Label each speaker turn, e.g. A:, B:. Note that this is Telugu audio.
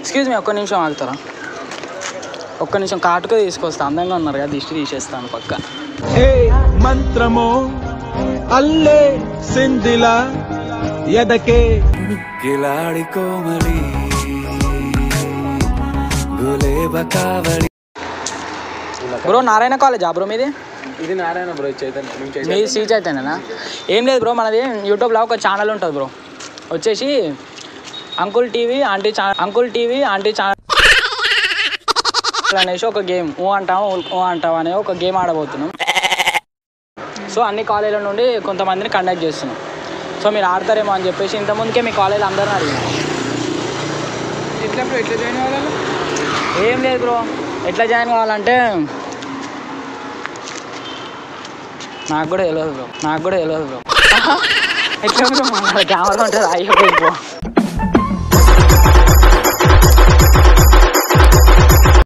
A: ఎక్స్క్యూజ్ మీ ఒక్క నిమిషం ఆగుతారా ఒక్క నిమిషం కాటుక తీసుకొస్తా అందంగా ఉన్నారు కదా దిష్టి తీసేస్తాను పక్క
B: ఏ మంత్రమో అల్లే సిందిల ఎదకే
C: కిలాడి కోమలి గులేబ కావడి
A: బ్రో నారాయణ కాలేజా బ్రో మీది
D: ఇది నారాయణ బ్రో చైతన్య మేము చైతన్య
A: మీ శ్రీ చైతన్యనా ఏం లేదు బ్రో మనది యూట్యూబ్లో ఒక ఛానల్ ఉంటుంది బ్రో వచ్చేసి uncle TV aunty channel uncle TV aunty channel అనేసి ఒక గేమ్ ఓ అంటాం ఓ అంటాం అనే ఒక గేమ్ ఆడబోతున్నాం సో అన్ని కాలేజీల నుండి కొంతమందిని కండక్ట్ చేస్తున్నాం సో మీరు ఆడతారేమో అని చెప్పేసి ఇంతకుముందుకే మీ కాలేజీలో అందరిని అడిగాను
D: ఎట్లా బ్రో ఎట్లా జాయిన్ అవ్వాలి
A: ఏం లేదు బ్రో ఎట్లా జాయిన్ కావాలంటే నాకు కూడా తెలియదు బ్రో నాకు కూడా తెలియదు బ్రో ఎట్లా బ్రో మన కెమెరా ఉంటుంది అయ్యో